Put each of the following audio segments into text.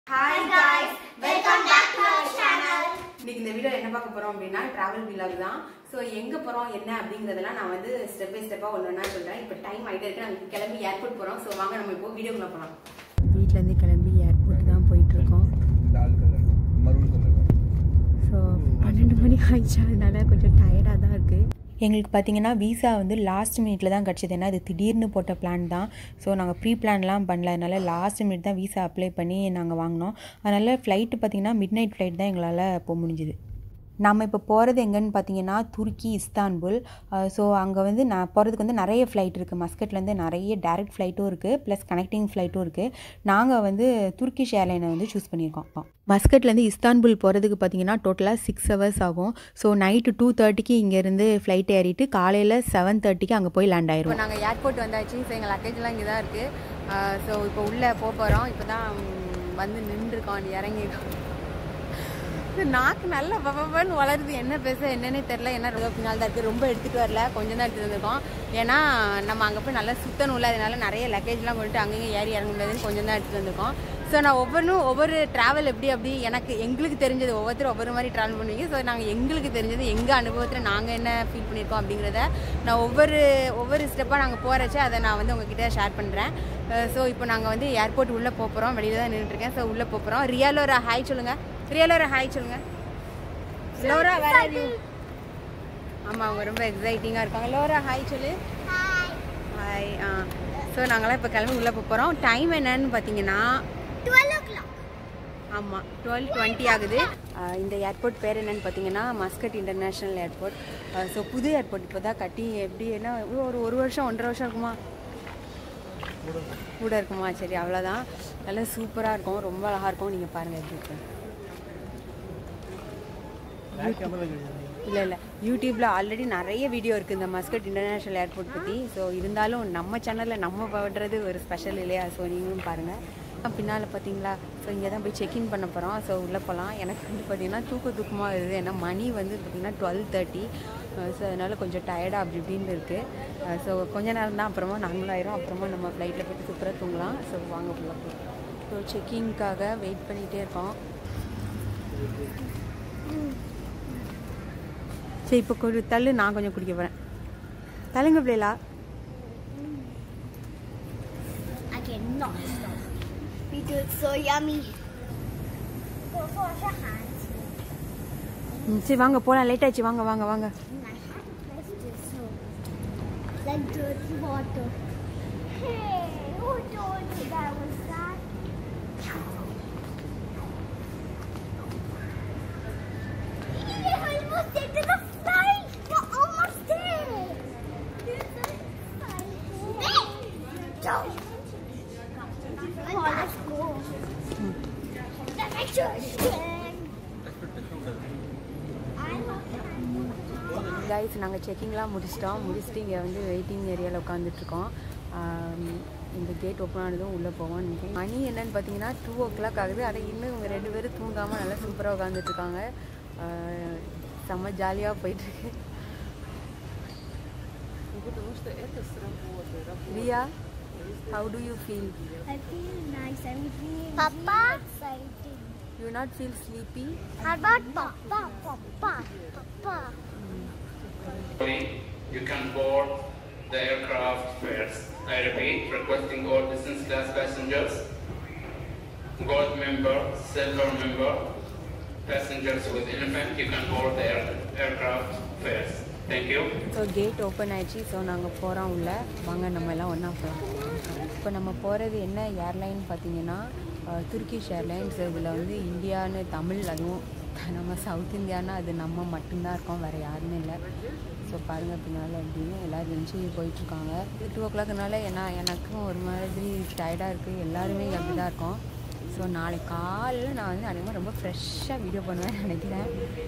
Hi guys welcome back to our channel இன்னைக்கு இந்த video என்ன பார்க்க போறோம் அப்படின்னா டிராவல் vlog தான் ஸோ எங்க போறோம் என்ன அப்படிங்கறதெல்லாம் நான் வந்து ஸ்டெப் பை ஸ்டெப்பா ஒன்று ஒன்றா சொல்றேன் இப்போ டைம் ஆயிட்டு இருக்கு நாங்கள் கிளம்பி ஏர்போர்ட் போறோம் ஸோ வாங்க நம்ம இப்போ வீடியோக்குள்ள போகலாம் வீட்டிலேருந்து கிளம்பி ஏர்போர்ட் தான் போயிட்டு இருக்கோம் लाल कलर मरून कलर ஸோ பன்னெண்டு மணி ஆயிடுச்சு அதனால கொஞ்சம் டயர்டாக தான் இருக்குது எங்களுக்கு பார்த்தீங்கன்னா விசா வந்து லாஸ்ட் மினிட்ல தான் கிடச்சிது ஏன்னா இது திடீர்னு போட்ட பிளான் தான் ஸோ நாங்கள் ப்ரீ பிளான்லாம் பண்ணல அதனால லாஸ்ட் மினிட் தான் விசா அப்ளை பண்ணி நாங்கள் வாங்கினோம் அதனால் ஃப்ளைட்டு பார்த்தீங்கன்னா மிட் நைட் ஃப்ளைட் தான் எங்களால் போக முடிஞ்சுது நம்ம இப்போ போகிறது எங்கன்னு பார்த்தீங்கன்னா துருக்கி இஸ்தான்புல் ஸோ அங்கே வந்து நான் போகிறதுக்கு வந்து நிறைய ஃப்ளைட் இருக்குது மஸ்கட்லேருந்து நிறைய டேரெக்ட் ஃப்ளைட்டும் இருக்குது ப்ளஸ் கனெக்டிங் ஃப்ளைட்டும் இருக்குது நாங்கள் வந்து துர்க்கிஷ் ஏர்லைனை வந்து சூஸ் பண்ணியிருக்கோம் மஸ்கட்லேருந்து இஸ்தான்புல் போகிறதுக்கு பார்த்தீங்கன்னா டோட்டலாக சிக்ஸ் ஹவர்ஸ் ஆகும் ஸோ நைட்டு டூ தேர்ட்டிக்கு இங்கேருந்து ஃப்ளைட் ஏறிட்டு காலையில் செவன் தேர்ட்டிக்கு அங்கே போய் லேண்ட் ஆயிரும் இப்போ நாங்கள் ஏர்போர்ட் வந்தாச்சு ஸோ எங்கள் லக்கேஜ்லாம் இங்கே தான் இருக்குது ஸோ இப்போ உள்ளே போக போகிறோம் இப்போ தான் வந்து நின்றுருக்கோம் இறங்கிருக்கோம் இது நாக்கு நல்ல பபன்னு வளருது என்ன பேச என்னன்னே தெரில என்ன ரொம்ப பின்னால் தான் இருக்குது ரொம்ப எடுத்துகிட்டு வரல கொஞ்சம் தான் எடுத்துகிட்டு வந்திருக்கோம் ஏன்னா நம்ம அங்கே போய் நல்லா சுத்தணும்ல அதனால நிறைய லக்கேஜ்லாம் கொண்டுட்டு அங்கேயும் ஏறி இறங்க முடியாதுன்னு கொஞ்சம் தான் எடுத்துகிட்டு வந்திருக்கோம் ஸோ நான் ஒவ்வொன்றும் ஒவ்வொரு ட்ராவல் எப்படி அப்படி எனக்கு எங்களுக்கு தெரிஞ்சது ஒவ்வொருத்தரும் ஒவ்வொரு மாதிரி ட்ராவல் பண்ணுவீங்க ஸோ நாங்கள் எங்களுக்கு தெரிஞ்சது எங்கள் அனுபவத்தில் நாங்கள் என்ன ஃபீல் பண்ணியிருக்கோம் அப்படிங்கிறத நான் ஒவ்வொரு ஒவ்வொரு ஸ்டெப்பாக நாங்கள் போகிறச்ச அதை நான் வந்து உங்ககிட்ட ஷேர் பண்ணுறேன் ஸோ இப்போ நாங்கள் வந்து ஏர்போர்ட் உள்ளே போகிறோம் வெளியில் தான் நின்றுட்டுருக்கேன் ஸோ உள்ளே போகிறோம் ரியாலோர ஹாய் சொல்லுங்கள் ரியாலோர ஹாய் சொல்லுங்கள் லோரா வேற ஆமாம் அவங்க ரொம்ப எக்ஸைட்டிங்காக இருக்காங்க லோரா ஹாய் சொல்லு ஹாய் ஆ ஸோ நாங்களாம் இப்போ கிளம்பி உள்ளே போக போகிறோம் டைம் என்னன்னு பார்த்தீங்கன்னா 12 o'clock ஆமாம் டுவெல் டுவெண்ட்டி ஆகுது ஆ, இந்த ஏர்போர்ட் பேர் என்னன்னு பார்த்தீங்கன்னா மஸ்கட் இன்டர்நேஷ்னல் ஏர்போர்ட் ஸோ புது ஏர்போர்ட் இப்போ தான் கட்டி எப்படி என்ன ஒரு ஒரு வருஷம் ஒன்றரை வருஷம் இருக்குமா கூட இருக்குமா சரி அவ்வளோதான் நல்லா சூப்பராக இருக்கும் ரொம்ப அழகாக இருக்கும் நீங்கள் பாருங்கள் எப்படி இருக்கு இல்லை இல்லை யூடியூப்பில் ஆல்ரெடி நிறைய வீடியோ இருக்குது இந்த மஸ்கட் இன்டர்நேஷ்னல் ஏர்போர்ட் பற்றி ஸோ இருந்தாலும் நம்ம சேனலில் நம்ம பண்ணுறது ஒரு ஸ்பெஷல் இல்லையா ஸோ நீங்களும் பாருங்கள் பின்னால் பார்த்தீங்களா ஸோ இங்கே தான் போய் செக்இன் பண்ண போகிறோம் ஸோ உள்ளே போகலாம் எனக்கு வந்து பார்த்தீங்கன்னா தூக்க தூக்கமாக வருது ஏன்னா மணி வந்து பார்த்திங்கன்னா டுவெல் தேர்ட்டி ஸோ அதனால் கொஞ்சம் டயர்டாக அப்படி இப்படின்னு இருக்குது ஸோ கொஞ்ச நேரம் தான் அப்புறமா நாங்களும் ஆயிரும் அப்புறமா நம்ம ஃப்ளைட்டில் போய்ட்டு சூப்பராக தூங்கலாம் ஸோ வாங்க உள்ள போய் ஸோ செக்கிங்க்காக வெயிட் பண்ணிகிட்டே இருக்கோம் சரி இப்போ கொஞ்சம் தள்ளு நான் கொஞ்சம் குடிக்க போகிறேன் தள்ளுங்க பிள்ளைலா I cannot stop we do it so yummy go for your hands ம் சரி வாங்க போகலாம் லேட் ஆச்சு வாங்க வாங்க வாங்க my hand is just so like dirty water hey who told you that was that You're almost there to the flight. You're almost there. Go. Come on, let's go. The next one. Guys நாங்கள் செக்கிங்லாம் முடிச்சிட்டோம் முடிச்சுட்டு இங்கே வந்து waiting ஏரியாவில் உட்காந்துட்ருக்கோம் இந்த gate open ஆனதும் உள்ளே போவோம் நினைக்கிறேன் மணி என்னன்னு பார்த்தீங்கன்னா டூ ஓ கிளாக் ஆகுது ஆனால் இன்னும் இவங்க ரெண்டு பேரும் தூங்காமல் நல்லா சூப்பராக உட்காந்துட்ருக்காங்க செம்ம ஜாலியாக போயிட்டுருக்கு Riya how do you feel I feel nice. I'm feeling Papa. exciting. You not feel sleepy How about Papa? Papa. Papa. You can board the aircraft first. I repeat, requesting all business class passengers, gold member, silver member, passengers with infant, you can board the air- aircraft first. Thank you. So gate open ஆயிடுச்சு so நாங்கள் போகிறோம் உள்ள வாங்க நம்ம எல்லாம் ஒன்றா போகிறோம் இப்போ நம்ம போகிறது என்ன ஏர்லைன் பார்த்தீங்கன்னா அஹ், துர்க்கிஷ் ஏர்லைன்ஸ் இதில் வந்து இந்தியான்னு தமிழ் அதுவும் நம்ம சவுத் இந்தியானா அது நம்ம மட்டும்தான் இருக்கோம் வேறு யாருமே இல்லை ஸோ பாருங்கள் பின்னால் அப்படின்னு எல்லோரும் எழுச்சி போயிட்டுருக்காங்க டூ ஓ கிளாக்னால ஏன்னா எனக்கும் ஒரு மாதிரி டயர்டாக இருக்குது எல்லாருமே அப்படி தான் இருக்கோம் ஸோ நாளைக்கு காலையில் நான் வந்து அதிகமாக ரொம்ப ஃப்ரெஷ்ஷாக வீடியோ பண்ணுவேன்னு நினைக்கிறேன்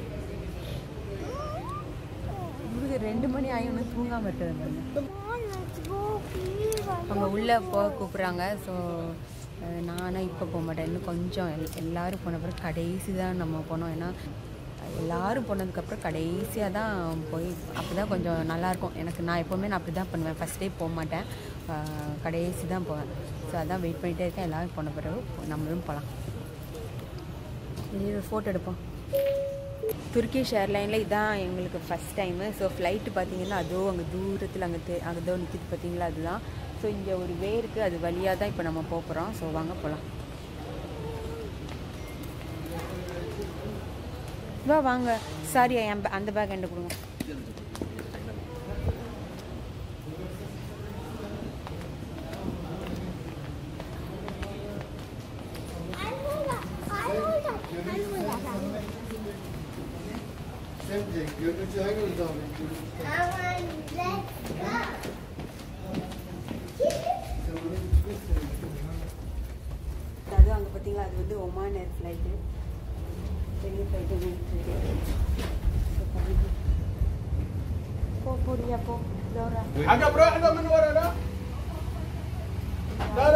இவருக்கு ரெண்டு மணி ஆகியும் தூங்காமல் இருக்கிறது பாருங்க Come on, let's go, please. அவங்க உள்ளே போக கூப்பிட்றாங்க ஸோ நானும் இப்போ போக மாட்டேன் இன்னும் கொஞ்சம் எல் எல்லோரும் போன பிறகு கடைசி தான் நம்ம போனோம் ஏன்னா எல்லாரும் போனதுக்கப்புறம் கடைசியாக தான் போய் அப்படி தான் கொஞ்சம் நல்லாயிருக்கும் எனக்கு நான் எப்போவுமே நான் அப்படி தான் பண்ணுவேன் ஃபஸ்ட் டே போக மாட்டேன் அஹ் கடைசி தான் போவேன் ஸோ அதான் வெயிட் பண்ணிகிட்டே இருக்கேன் எல்லோரும் போன பிறகு நம்மளும் போகலாம் இது ஃபோட்டோ எடுப்போம் துர்க்கிஷ் ஏர்லைனில் இதான் எங்களுக்கு ஃபஸ்ட் டைமு ஸோ ஃப்ளைட்டு பார்த்தீங்கன்னா அதோ அங்கே தூரத்தில் அங்கே தெ அதோ நிற்கிது பார்த்தீங்களா அதுதான் ஸோ இங்கே ஒரு வே இருக்குது அது வழியாக தான் இப்போ நம்ம போக போகிறோம் ஸோ வாங்க போகலாம் வா வாங்க சாரி என் பே- அந்த பேக் என்கிட்ட கொடுங்க Sence görüntü hangi zaman? அது அங்கே பார்த்தீங்களா அது வந்து ஒமான் ஏர் ஃப்ளைட்டு பெரிய ஃப்ளைட்டு போ போடியா போ Laura Ada bro, ada menurut ada. Ada.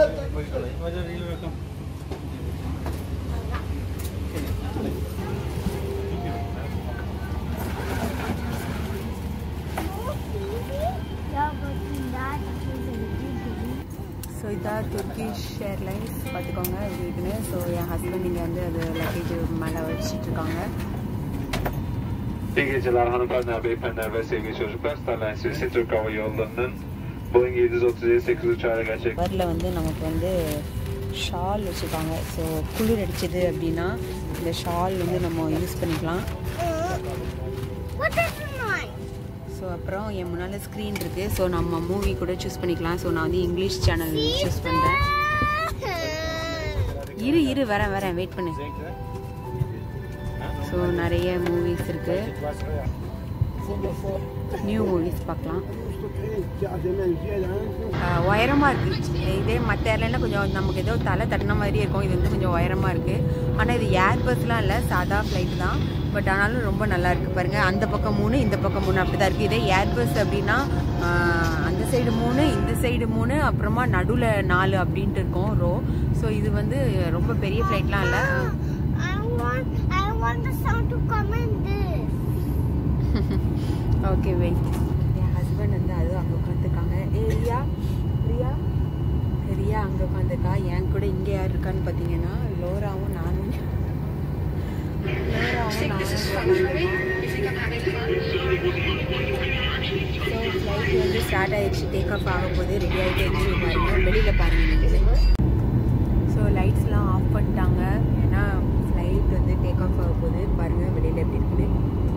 So இதான் துர்கிஷ் ஏர்லைன்ஸ் பார்த்துக்கோங்க இது இருக்குன்னு ஸோ என் ஹஸ்பண்ட் இங்கே வந்து அது லக்கேஜ் மேலே வச்சுட்டு இருக்காங்க İyi geceler hanımefendiler, beyefendiler ve sevgili çocuklar. Starlines ve Türk Hava Yolları'nın Boeing 737 8 uçağıyla gerçek கவரில் வந்து நமக்கு வந்து ஷால் வச்சுருக்காங்க ஸோ குளிர் அடிச்சது அப்படின்னா இந்த ஷால் வந்து நம்ம யூஸ் பண்ணிக்கலாம் What is mine? ஸோ அப்புறம் என் முன்னால் ஸ்க்ரீன் இருக்குது ஸோ நம்ம மூவி கூட சூஸ் பண்ணிக்கலாம் ஸோ நான் வந்து இங்கிலீஷ் சேனல் சூஸ் பண்ணுறேன் இரு இரு வரேன் வரேன் வெயிட் பண்ணு ஸோ நிறைய மூவிஸ் இருக்குது நியூ மூவிஸ் பார்க்கலாம் உயரமாக இருக்குது இதே மற்ற ஏர்லைனில் கொஞ்சம் நமக்கு ஏதோ தலை தட்டின மாதிரி இருக்கும் இது வந்து கொஞ்சம் உயரமாக இருக்குது ஆனால் இது ஏர் பஸ்லாம் இல்லை சாதா ஃப்ளைட் தான் பட் ஆனாலும் ரொம்ப நல்லா இருக்குது பாருங்கள் அந்த பக்கம் மூணு இந்த பக்கம் மூணு அப்படி தான் இருக்குது இதே ஏர் பஸ் அப்படின்னா ஆஹ், அந்த சைடு மூணு இந்த சைடு மூணு அப்புறமா நடுவில் நாலு அப்படின்ட்டு இருக்கும் ரோ ஸோ இது வந்து ரொம்ப பெரிய ஃப்ளைட்லாம் இல்லை I want, I want the sound to come in this. Okay wait என் ஹஸ்பண்ட் வந்து அது அங்கே உட்காந்துருக்காங்க ஏ ரியா ரியா ரியா அங்கே உட்காந்துருக்கா என் கூட இங்கே யார் இருக்கான்னு பார்த்தீங்கன்னா லோராவும் நானும் லோராவும் நானும் ஸோ ஃப்ளைட் வந்து ஸ்டார்ட் ஆயிடுச்சு டேக் ஆஃப் ஆக போது ரெடி ஆகிட்டு இருக்கு பாருங்க வெளியில் பாருங்க நீங்கள் ஸோ லைட்ஸ்லாம் ஆஃப் பண்ணிட்டாங்க ஏன்னா ஃப்ளைட் வந்து டேக் ஆஃப் ஆக போகுது பாருங்கள் வெளியில் எப்படி இருக்குது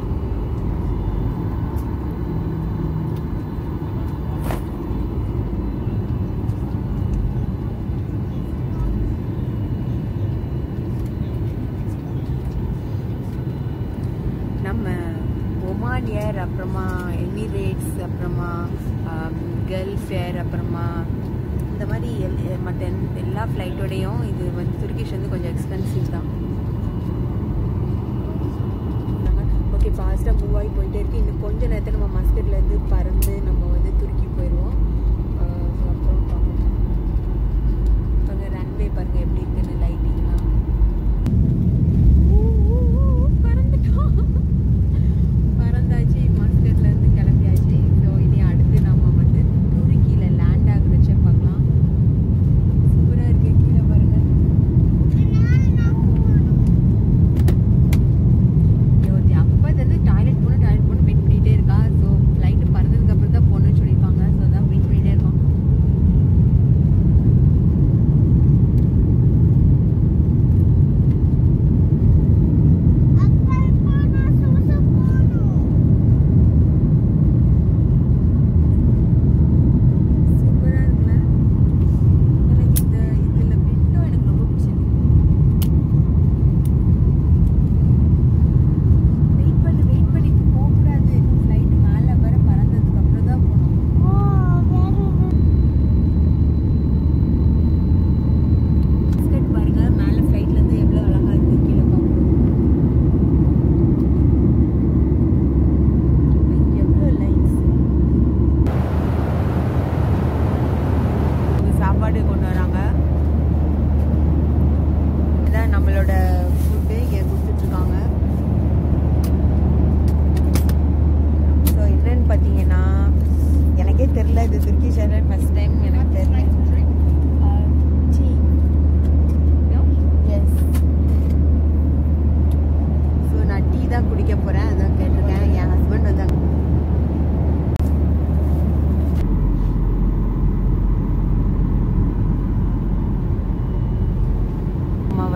நம்ம ஒமான் ஏர் அப்புறமா எமிரேட்ஸ் அப்புறமா கல்ஃப் ஏர் அப்புறமா இந்த மாதிரி எல் மற்ற எல்லா ஃப்ளைட்டோடையும் இது வந்து துர்கிஷ் வந்து கொஞ்சம் எக்ஸ்பென்சிவ் தான் ஓகே ஃபாஸ்ட்டாக மூவ் ஆகி போயிட்டே இருக்கு இன்னும் கொஞ்ச நேரத்தில் நம்ம மஸ்கட்லேருந்து பறந்து நம்ம வந்து துருக்கி போயிடுவோம் அஹ் so அப்புறம் பார்ப்போம் பாருங்க ரன்வே பாருங்க எப்படி இருக்குன்னு லைட்டிங்லாம் பறந்துட்டோம் பறந்தாச்சு மஸ்கட்ல இருந்து கிளம்பியாச்சு ஸோ இனி அடுத்து நம்ம வந்து துருக்கியில லேண்ட் ஆகுறச்ச பார்க்கலாம் சூப்பரா இருக்கு கீழே பாருங்க யோதி அப்போது டாய்லெட் போகணும் டாய்லெட் போகணும் வெயிட் பண்ணிகிட்டே இருக்கா ஸோ ஃப்ளைட்டு பறந்ததுக்கு அப்புறம் தான் போகணும்னு சொல்லியிருக்காங்க ஸோ தான் வெயிட் பண்ணிகிட்டே இருக்கோம் அப்பா இப்போ நான் சூச போகணும் சூப்பராக இருக்குல்ல எனக்கு இந்த இதில் விண்டோ எனக்கு ரொம்ப பிடிச்சிருக்கு வெயிட் பண்ணு வெயிட் பண்ணி இப்போ போகக்கூடாது ஃப்ளைட் மேலே வர பறந்ததுக்கு அப்புறம் தான் போகணும் ஓ வேறு பிஸ்கட் பாருங்க மேலே ஃப்ளைட்லேருந்து எவ்வளோ அழகாக இருக்குது கீழே பார்க்கணும் எவ்வளோ லைன்ஸ் சாப்பாடு கொண்டு வராங்க இதான் நம்மளோட ஃபுட்டு இங்கே கொடுத்துட்ருக்காங்க ஸோ என்னன்னு பார்த்தீங்கன்னா எனக்கே தெரில இது துர்க்கி சேனல் ஃபஸ்ட் டைம் எனக்கு தெரியல tea. Yes.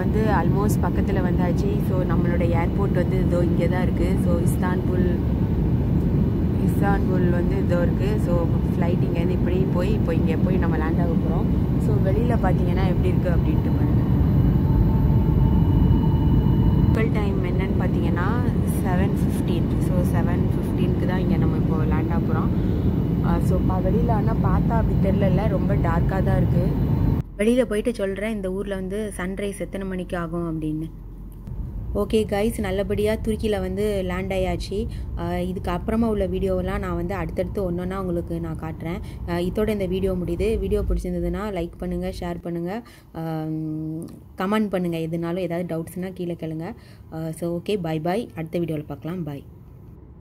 வந்து ஆல்மோஸ்ட் பக்கத்தில் வந்தாச்சு ஸோ நம்மளோட ஏர்போர்ட் வந்து இதோ இங்கே தான் இருக்குது ஸோ இஸ்தான்புல் இஸ்தான்புல் வந்து இதோ இருக்குது ஸோ ஃப்ளைட் இங்கேருந்து இப்படி போய் இப்போ இங்கே போய் நம்ம லேண்ட் ஆக போகிறோம் ஸோ வெளியில் பார்த்தீங்கன்னா எப்படி இருக்குது அப்படின்ட்டு பாருங்க லோக்கல் டைம் என்னன்னு பார்த்தீங்கன்னா செவன் ஃபிஃப்டீன் ஸோ செவன் ஃபிஃப்டீனுக்கு தான் இங்கே நம்ம இப்போ லேண்ட் ஆக போகிறோம் ஸோ வெளியில் ஆனால் பார்த்தா அப்படி தெரிலல ரொம்ப டார்க்காக தான் இருக்குது வெளியில் போயிட்டு சொல்கிறேன் இந்த ஊரில் வந்து சன்ரைஸ் எத்தனை மணிக்கு ஆகும் அப்படின்னு ஓகே கைஸ் நல்லபடியாக துருக்கியில் வந்து லேண்ட் ஆயாச்சு அஹ் இதுக்கு அப்புறமா உள்ள வீடியோவெல்லாம் நான் வந்து அடுத்தடுத்து ஒன்று ஒன்றா உங்களுக்கு நான் காட்டுறேன் அஹ் இதோட இந்த வீடியோ முடியுது வீடியோ பிடிச்சிருந்ததுன்னா லைக் பண்ணுங்கள் ஷேர் பண்ணுங்கள் கமெண்ட் பண்ணுங்கள் எதுனாலும் ஏதாவது டவுட்ஸ்னால் கீழே கேளுங்க ஸோ ஓகே பை பாய் அடுத்த வீடியோவில் பார்க்கலாம் பாய்